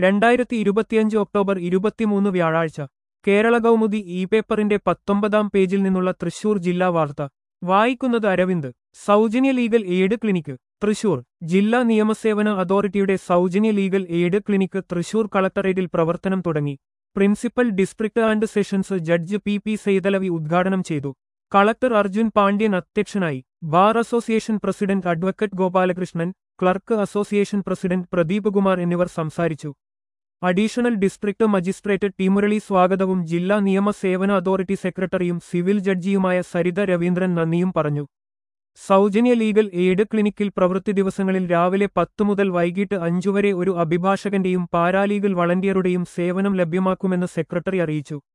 രണ്ടായിരത്തി ഇരുപത്തിയഞ്ച് ഒക്ടോബർ ഇരുപത്തിമൂന്ന് വ്യാഴാഴ്ച കേരള കൗമുദി ഇ പേപ്പറിന്റെ പത്തൊമ്പതാം പേജിൽ നിന്നുള്ള തൃശൂർ ജില്ലാ വാർത്ത വായിക്കുന്നത് അരവിന്ദ് സൗജന്യ ലീഗൽ എയ്ഡ് ക്ലിനിക്ക് തൃശൂർ ജില്ലാ നിയമസേവന അതോറിറ്റിയുടെ സൗജന്യ ലീഗൽ എയ്ഡ് ക്ലിനിക്ക് തൃശൂർ കളക്ടറേറ്റിൽ പ്രവർത്തനം തുടങ്ങി principal district and sessions judge P P Saithalavi ഉദ്ഘാടനം ചെയ്തു കളക്ടർ അർജുൻ പാണ്ഡ്യൻ അധ്യക്ഷനായി bar association president advocate Gopalakrishnan clerk association president Pradeep Kumar എന്നിവർ സംസാരിച്ചു additional district magistrate T Murali സ്വാഗതവും ജില്ലാ നിയമ സേവന അതോറിറ്റി സെക്രട്ടറിയും സിവിൽ ജഡ്ജിയുമായ സരിത രവീന്ദ്രൻ നന്ദിയും പറഞ്ഞു സൗജന്യ ലീഗൽ എയ്ഡ് ക്ലിനിക്കിൽ പ്രവൃത്തി ദിവസങ്ങളിൽ രാവിലെ പത്തു മുതൽ വൈകിട്ട് അഞ്ചു വരെ ഒരു അഭിഭാഷകന്റെയും പാരാലീഗൽ വളണ്ടിയറുടെയും സേവനം ലഭ്യമാക്കുമെന്ന് സെക്രട്ടറി അറിയിച്ചു